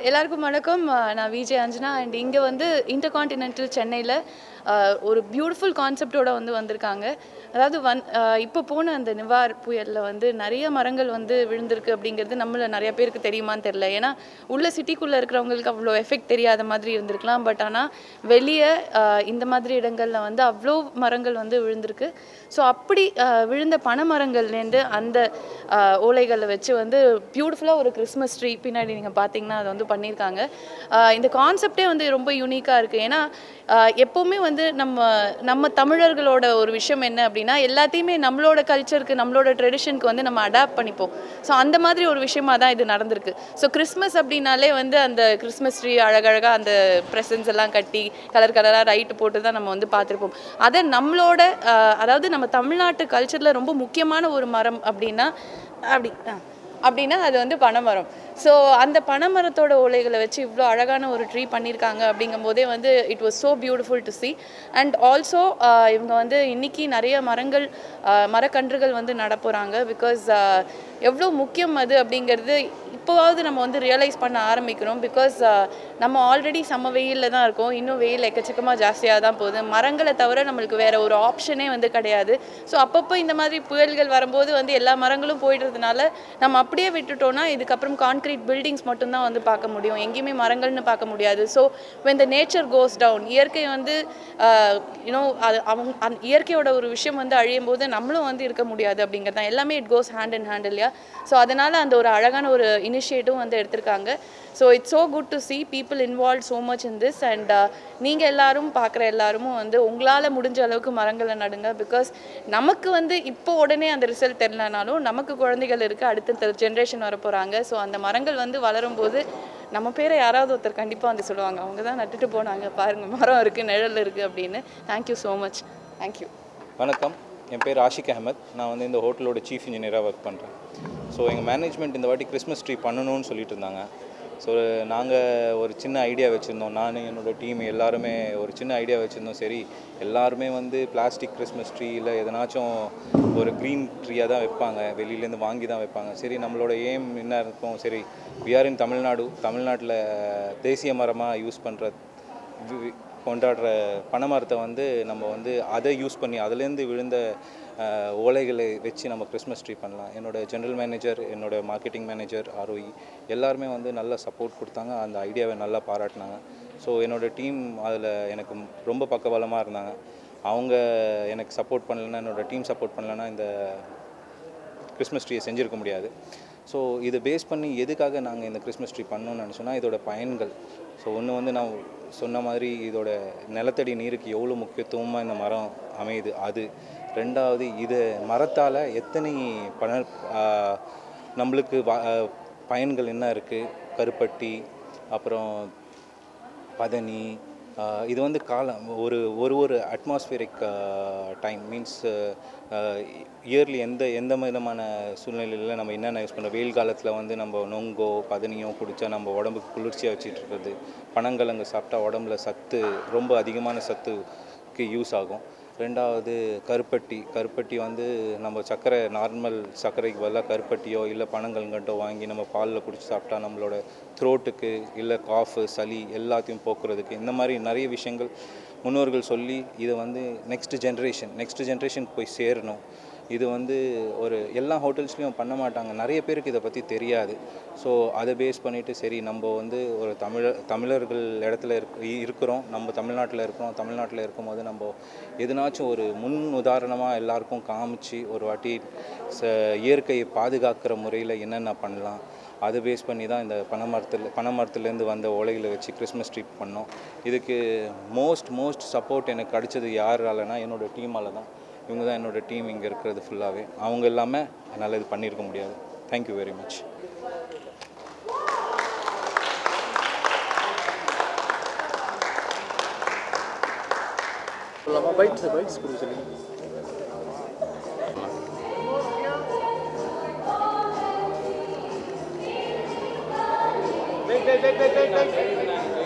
எல்லாருக்கும் வணக்கம் அஹ் நான் விஜய் அஞ்சனா அண்ட் இங்கே வந்து இன்டர்கான்டினென்டல் சென்னையில் ஒரு பியூட்டிஃபுல் கான்செப்டோட வந்து வந்திருக்காங்க அதாவது வந் அஹ் இப்போ போன அந்த நிவார் புயலில் வந்து நிறைய மரங்கள் வந்து விழுந்திருக்கு அப்படிங்கிறது நம்மள நிறைய பேருக்கு தெரியுமான்னு தெரில ஏன்னா உள்ள சிட்டிக்குள்ளே இருக்கிறவங்களுக்கு அவ்வளோ எஃபெக்ட் தெரியாத மாதிரி இருந்திருக்கலாம் பட் ஆனால் வெளியே அஹ் இந்த மாதிரி இடங்களில் வந்து அவ்வளோ மரங்கள் வந்து விழுந்திருக்கு ஸோ அப்படி அஹ் விழுந்த பனைமரங்கள்லேருந்து அந்த அஹ் ஓலைகளை வச்சு வந்து பியூட்டிஃபுல்லாக ஒரு கிறிஸ்மஸ் ட்ரீ பின்னாடி நீங்கள் பார்த்தீங்கன்னா அதை வந்து பண்ணியிருக்காங்க அஹ் இந்த கான்செப்டே வந்து ரொம்ப யூனிக்காக இருக்குது ஏன்னா அஹ் எப்போவுமே வந்து நம்ம நம்ம தமிழர்களோட ஒரு விஷயம் என்ன அப்படின்னா எல்லாத்தையுமே நம்மளோட கல்ச்சருக்கு நம்மளோட ட்ரெடிஷனுக்கு வந்து நம்ம அடாப்ட் பண்ணிப்போம் ஸோ அந்த மாதிரி ஒரு விஷயமா தான் இது நடந்திருக்கு ஸோ கிறிஸ்மஸ் அப்படின்னாலே வந்து அந்த கிறிஸ்மஸ் ட்ரீ அழகழகாக அந்த ப்ரெசன்ஸ் எல்லாம் கட்டி கலர் கலராக ரைட்டு போட்டு தான் நம்ம வந்து பார்த்துருப்போம் அதை நம்மளோட அஹ், அதாவது நம்ம தமிழ்நாட்டு கல்ச்சரில் ரொம்ப முக்கியமான ஒரு மரம் அப்படின்னா அப்படி ஆ அப்படின்னா அது வந்து பனைமரம் ஸோ அந்த பனைமரத்தோட ஓலைகளை வச்சு இவ்வளோ அழகான ஒரு ட்ரீ பண்ணியிருக்காங்க அப்படிங்கும் போதே வந்து it was so beautiful to see and also இவங்க வந்து இன்னைக்கு நிறைய மரங்கள் ஆஹ் மரக்கன்றுகள் வந்து நட போகிறாங்க பிகாஸ் எவ்வளோ முக்கியம் அது அப்படிங்கிறது இப்போவாவது நம்ம வந்து ரியலைஸ் பண்ண ஆரம்பிக்கிறோம் பிகாஸ் நம்ம ஆல்ரெடி செம்ம வெயிலில் தான் இருக்கோம் இன்னும் வெயில் எக்கச்சக்கமாக ஜாஸ்தியாக தான் போகுது மரங்களை தவிர நம்மளுக்கு வேற ஒரு ஆப்ஷனே வந்து கிடையாது ஸோ அப்பப்போ இந்த மாதிரி புயல்கள் வரும்போது வந்து எல்லா மரங்களும் போயிடுறதுனால நம்ம அப்படியே விட்டுட்டோம்னா இதுக்கப்புறம் கான்க்ரீட் பில்டிங்ஸ் மட்டும்தான் வந்து பார்க்க முடியும் எங்கேயுமே மரங்கள்னு பார்க்க முடியாது so when the nature goes down இயற்கை வந்து யூனோ அது அவங்க அந்த இயற்கையோட ஒரு விஷயம் வந்து அழியும் போது நம்மளும் வந்து இருக்க முடியாது அப்படிங்கிறது தான் எல்லாமே it goes hand in hand இல்லையா ஸோ அதனால் அந்த ஒரு அழகான ஒரு இனிஷியேட்டிவ் வந்து எடுத்திருக்காங்க so it's so good to see people involved so much in this and நீங்கள் எல்லாரும் பார்க்குற எல்லாரும் வந்து உங்களால் முடிஞ்ச அளவுக்கு மரங்களை நடுங்க பிகாஸ் நமக்கு வந்து இப்போ உடனே அந்த ரிசல்ட் தெரிலனாலும் நமக்கு குழந்தைகள் இருக்குது அடுத்த ஜென்ரேஷன் வர போகிறாங்க ஸோ அந்த மரங்கள் வந்து வளரும்போது நம்ம பேரை யாராவது ஒருத்தர் கண்டிப்பாக வந்து சொல்லுவாங்க அவங்க தான் நட்டுட்டு போனாங்க பாருங்கள் மரம் இருக்குது நிழல் இருக்குது அப்படின்னு தேங்க்யூ ஸோ மச் தேங்க்யூ வணக்கம் என் பேர் ஆஷிக் அஹமத் நான் வந்து இந்த ஹோட்டலோட சீஃப் இன்ஜினியராக ஒர்க் பண்ணுறேன் ஸோ எங்கள் மேனேஜ்மெண்ட் இந்த வாட்டி கிறிஸ்மஸ் ட்ரீ பண்ணணும்னு சொல்லிட்டு இருந்தாங்க ஸோ நாங்கள் ஒரு சின்ன ஐடியா வச்சுருந்தோம் நான் என்னோட டீம் எல்லாருமே ஒரு சின்ன ஐடியா வச்சுருந்தோம் சரி எல்லாருமே வந்து பிளாஸ்டிக் கிறிஸ்மஸ் ட்ரீ இல்லை எதனாச்சும் ஒரு க்ரீன் ட்ரீயாக தான் வைப்பாங்க வெளியிலேருந்து வாங்கி தான் வைப்பாங்க சரி நம்மளோட ஏம் என்ன இருக்கும் சரி விஆர் இன் தமிழ்நாடு தமிழ்நாட்டில் தேசிய மரமாக யூஸ் பண்ணுற வி- கொண்டாடுற பனைமரத்தை வந்து நம்ம வந்து அதை யூஸ் பண்ணி அதுலேருந்து விழுந்த அஹ், ஓலைகளை வச்சு நம்ம கிறிஸ்மஸ் ட்ரீ பண்ணலாம் என்னோட ஜென்ரல் மேனேஜர் என்னோட மார்க்கெட்டிங் மேனேஜர் ஆர்ஓஇ எல்லாருமே வந்து நல்ல சப்போர்ட் கொடுத்தாங்க அந்த ஐடியாவை நல்லா பாராட்டினாங்க ஸோ என்னோட டீம் அதில் எனக்கு ரொம்ப பக்கபலமாக இருந்தாங்க அவங்க எனக்கு சப்போர்ட் பண்ணலைன்னா என்னோட டீம் சப்போர்ட் பண்ணலைன்னா இந்த கிறிஸ்மஸ் ட்ரீயை செஞ்சுருக்க முடியாது ஸோ இதை பேஸ் பண்ணி எதுக்காக நாங்கள் இந்த கிறிஸ்மஸ் ட்ரீ பண்ணோம்னு நினச்சோன்னா இதோட பயன்கள் ஸோ ஒன்று வந்து நான் சொன்ன மாதிரி இதோட நிலத்தடி நீருக்கு எவ்வளோ முக்கியத்துவமாக இந்த மரம் அமையுது அது ரெண்டாவது இது மரத்தால் எத்தனை பண ஆஹ், நம்மளுக்கு வ- ஆஹ், பயன்கள் என்ன இருக்குது கருப்பட்டி அப்புறம் பதனி ஆஹ் இது வந்து காலம் ஒரு ஒரு ஒரு அட்மாஸ்பியரிக் டைம் மீன்ஸ் இயர்லி எந்த எந்த விதமான சூழ்நிலையில் நம்ம என்னென்ன யூஸ் பண்ணுறோம் வெயில் காலத்தில் வந்து நம்ம நொங்கோ பதனியோ குடித்தா நம்ம உடம்புக்கு குளிர்ச்சியாக வச்சிட்டு இருக்கிறது பனங்கிழங்கு சாப்பிட்டா உடம்புல சத்து ரொம்ப அதிகமான சத்துக்கு யூஸ் ஆகும் ரெண்டாவது கருப்பட்டி கருப்பட்டி வந்து நம்ம சர்க்கரை நார்மல் சர்க்கரைக்கு பதிலாக கருப்பட்டியோ இல்லை பனங்கல்கண்டோ வாங்கி நம்ம பாலில் குடிச்சு சாப்பிட்டா நம்மளோட த்ரோட்டுக்கு இல்லை காஃபு சளி எல்லாத்தையும் போக்குறதுக்கு இந்த மாதிரி நிறைய விஷயங்கள் முன்னோர்கள் சொல்லி இதை வந்து நெக்ஸ்ட் ஜென்ரேஷன் நெக்ஸ்ட் ஜென்ரேஷனுக்கு போய் சேரணும் இது வந்து ஒரு எல்லா ஹோட்டல்ஸ்லேயும் பண்ண மாட்டாங்க நிறைய பேருக்கு இதை பற்றி தெரியாது ஸோ அதை பேஸ் பண்ணிவிட்டு சரி நம்ம வந்து ஒரு தமிழர் தமிழர்கள் இடத்துல இருக் இருக்கிறோம் நம்ம தமிழ்நாட்டில் இருக்கிறோம் தமிழ்நாட்டில் இருக்கும்போது நம்ம எதுனாச்சும் ஒரு முன் உதாரணமாக எல்லாருக்கும் காமிச்சு ஒரு வாட்டி ச இயற்கையை பாதுகாக்கிற முறையில் என்னென்ன பண்ணலாம் அதை பேஸ் பண்ணி தான் இந்த பனைமரத்தில் பனைமரத்துலேருந்து வந்த ஓலைகளை வச்சு கிறிஸ்மஸ் ட்ரீட் பண்ணோம் இதுக்கு மோஸ்ட் மோஸ்ட் சப்போர்ட் எனக்கு கிடைச்சது யாராலனா என்னோட டீமால் தான் இவங்க தான் என்னோட டீம் இங்கே இருக்கிறது ஃபுல்லாகவே அவங்க இல்லாமல் என்னால் இது பண்ணியிருக்க முடியாது தேங்க்யூ வெரி மச் சொல்லலாமா பைட்ஸ் பைட்ஸ் கொடுக்க சொல்லி Wait, wait, wait, wait, wait, wait.